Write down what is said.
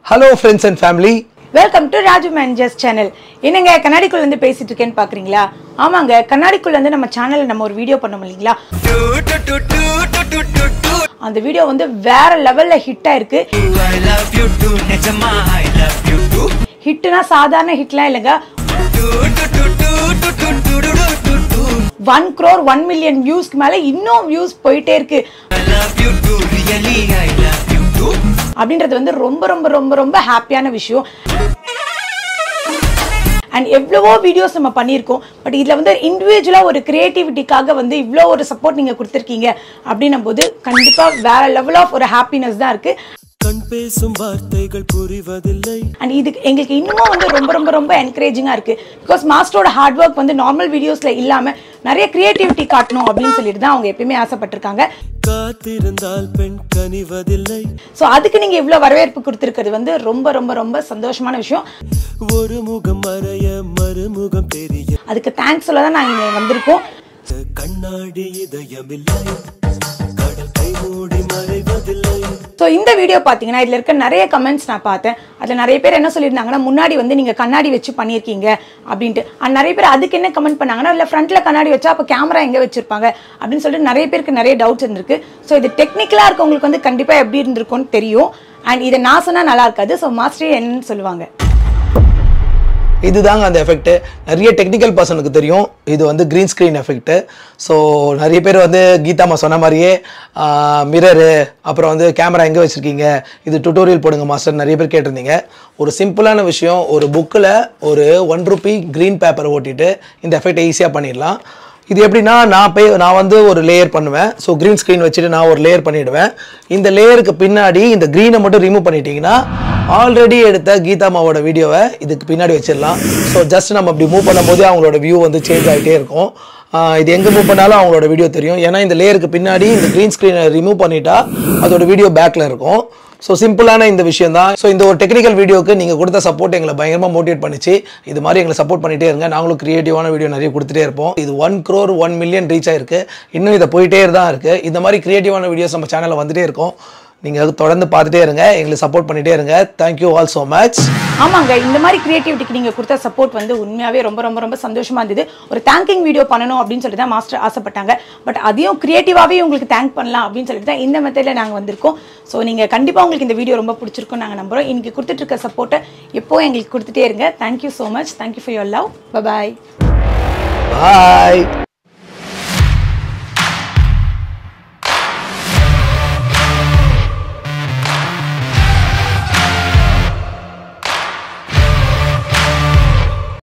Hello friends and family welcome to Raju managers channel என்னங்க கண்ணாடிக்குள்ள இருந்து பேசிட்டு இருக்கேன்னு பாக்குறீங்களா ஆமாங்க கண்ணாடிக்குள்ள இருந்து நம்ம சேனல்ல நம்ம ஒரு வீடியோ பண்ணோம் இல்லைங்களா அந்த வீடியோ வந்து வேற லெவல்ல ஹிட் ஆயிருக்கு I love you too, நிஜமா I love you too. ஹிட்னா சாதாரண ஹிட்லாம் இல்லைங்க Do, do, do, do, do, do, do, do, do, do, do. One crore one million வியூஸ்க்கு மேல இன்னும் வியூஸ் போயிட்டே இருக்கு I love you too, really I love you too. அப்படின்றது வந்து ரொம்ப ரொம்ப ரொம்ப ரொம்ப ஹாப்பியான விஷயம் அண்ட் எவ்வளவோ வீடியோஸ் நம்ம பண்ணியிருக்கோம் பட் இதில் வந்து இண்டிவிஜுவலாக ஒரு கிரியேட்டிவிட்டிக்காக வந்து இவ்வளோ ஒரு சப்போர்ட் நீங்கள் கொடுத்துருக்கீங்க அப்படின்னும் போது கண்டிப்பாக வேற லெவல் ஆஃப் ஒரு ஹாப்பினஸ் தான் இருக்குது கண் பேசும் வார்த்தைகள் புரிவதில்லை அண்ட் இது எங்களுக்கு இன்னமும் வந்து ரொம்ப ரொம்ப ரொம்ப என்கரேஜிங்காக இருக்குது பிகாஸ் மாஸ்டரோட ஹார்ட் ஒர்க் வந்து நார்மல் வீடியோஸில் இல்லாமல் நிறைய கிரியேட்டிவிட்டி காட்டணும் அப்படின்னு சொல்லிட்டு தான் அவங்க எப்பயுமே ஆசைப்பட்டிருக்காங்க காத்திருந்தால் பெண் கனிவதில்லை ஸோ அதுக்கு நீங்கள் இவ்வளோ வரவேற்பு கொடுத்துருக்கிறது வந்து ரொம்ப ரொம்ப ரொம்ப சந்தோஷமான விஷயம் ஒரு முகம் மறைய மறுமுகம் தெரிய அதுக்கு தேங்க்ஸ் சொல்ல தான் நாங்கள் இங்கே வந்திருக்கோம் கண்ணாடி இதயமில்லை கடல் கை மூடி மறைவதில்லை ஸோ இந்த வீடியோ பார்த்தீங்கன்னா இதில் இருக்க நிறைய கமெண்ட்ஸ் நான் பார்த்தேன் அதில் நிறைய பேர் என்ன சொல்லியிருந்தாங்கன்னா முன்னாடி வந்து நீங்கள் கண்ணாடி வச்சு பண்ணியிருக்கீங்க அப்படின்ட்டு அண்ட் நிறைய பேர் அதுக்கு என்ன கமெண்ட் பண்ணாங்கன்னா இல்லை ஃப்ரண்ட்டில் கண்ணாடி வச்சா அப்போ கேமரா எங்கே வச்சிருப்பாங்க அப்படின்னு சொல்லிட்டு நிறைய பேருக்கு நிறைய டவுட்ஸ் இருந்திருக்கு ஸோ இது டெக்னிக்கலாக இருக்கவங்களுக்கு வந்து கண்டிப்பாக எப்படி இருந்திருக்கும்னு தெரியும் அண்ட் இதை நான் சொன்னால் நல்லா இருக்காது ஸோ மாஸ்டரே என்னன்னு சொல்லுவாங்க இதுதாங்க அந்த எஃபெக்ட் நிறைய டெக்னிக்கல் பர்சனுக்கு தெரியும் இது வந்து க்ரீன் ஸ்க்ரீன் எஃபெக்ட் ஸோ நிறைய பேர் வந்து கீதாமா சொன்ன மாதிரியே மிரரு அப்புறம் வந்து கேமரா எங்கே வச்சுருக்கீங்க இது டுட்டோரியல் போடுங்க மாஸ்டர் நிறைய பேர் கேட்டிருந்தீங்க ஒரு சிம்பிளான விஷயம் ஒரு புக்கில் ஒரு ஒன் ருபி க்ரீன் பேப்பரை ஓட்டிட்டு இந்த எஃபெக்டை ஈஸியாக பண்ணிடலாம் இது எப்படின்னா நான் போய் நான் வந்து ஒரு லேயர் பண்ணுவேன் ஸோ க்ரீன் ஸ்க்ரீன் வச்சுட்டு நான் ஒரு லேயர் பண்ணிவிடுவேன் இந்த லேயருக்கு பின்னாடி இந்த க்ரீனை மட்டும் ரிமூவ் பண்ணிட்டீங்கன்னா ஆல்ரெடி எடுத்த கீதாமாவோட வீடியோவை இதுக்கு பின்னாடி வச்சிடலாம் ஸோ ஜஸ்ட் நம்ம அப்படி மூவ் பண்ணும்போது அவங்களோட வியூ வந்து சேஞ்ச் ஆகிட்டே இருக்கும் ஆஹ் இது எங்கே மூவ் பண்ணாலும் அவங்களோட வீடியோ தெரியும் ஏன்னா இந்த லேயருக்கு பின்னாடி இந்த க்ரீன் ஸ்க்ரீனை ரிமூவ் பண்ணிட்டா அதோட வீடியோ பேக்கில் இருக்கும் ஸோ சிம்பிளான இந்த விஷயம் தான் ஸோ இந்த ஒரு டெக்னிக்கல் வீடியோக்கு நீங்கள் கொடுத்த சப்போர்ட் எங்களை பயங்கரமாக மோட்டிவேட் பண்ணிச்சு இது மாதிரி எங்களை சப்போர்ட் பண்ணிட்டே இருங்க நாங்களும் கிரியேட்டிவான வீடியோ நிறைய கொடுத்துட்டே இருப்போம் இது one crore one million reach ஆயிருக்கு இன்னும் இதை போயிட்டே தான் இருக்குது இந்த மாதிரி கிரியேட்டிவான வீடியோஸ் நம்ம சேனலில் வந்துட்டே இருக்கோம் நீங்கள் தொடர்ந்து பார்த்துட்டே இருங்க எங்களுக்கு சப்போர்ட் பண்ணிட்டே இருங்க தேங்க்யூ ஆல் ஸோ மச் ஆமாங்க இந்த மாதிரி கிரியேட்டிவிட்டிக்கு நீங்கள் கொடுத்த சப்போர்ட் வந்து உண்மையாகவே ரொம்ப ரொம்ப ரொம்ப சந்தோஷமா இருந்தது ஒரு தேங்கிங் வீடியோ பண்ணணும் அப்படின்னு சொல்லிட்டு தான் மாஸ்டர் ஆசைப்பட்டாங்க பட் அதையும் கிரியேட்டிவாகவே உங்களுக்கு தேங்க் பண்ணலாம் அப்படின்னு சொல்லிட்டு தான் இந்த மெத்தடில் நாங்கள் வந்திருக்கோம் ஸோ நீங்கள் கண்டிப்பாக உங்களுக்கு இந்த வீடியோ ரொம்ப பிடிச்சிருக்கும் நாங்கள் நம்புகிறோம் இன்னைக்கு கொடுத்துட்டு இருக்க சப்போர்ட்டை எப்போ எங்களுக்கு கொடுத்துட்டே இருங்க thank you so much thank you for your love bye bye bye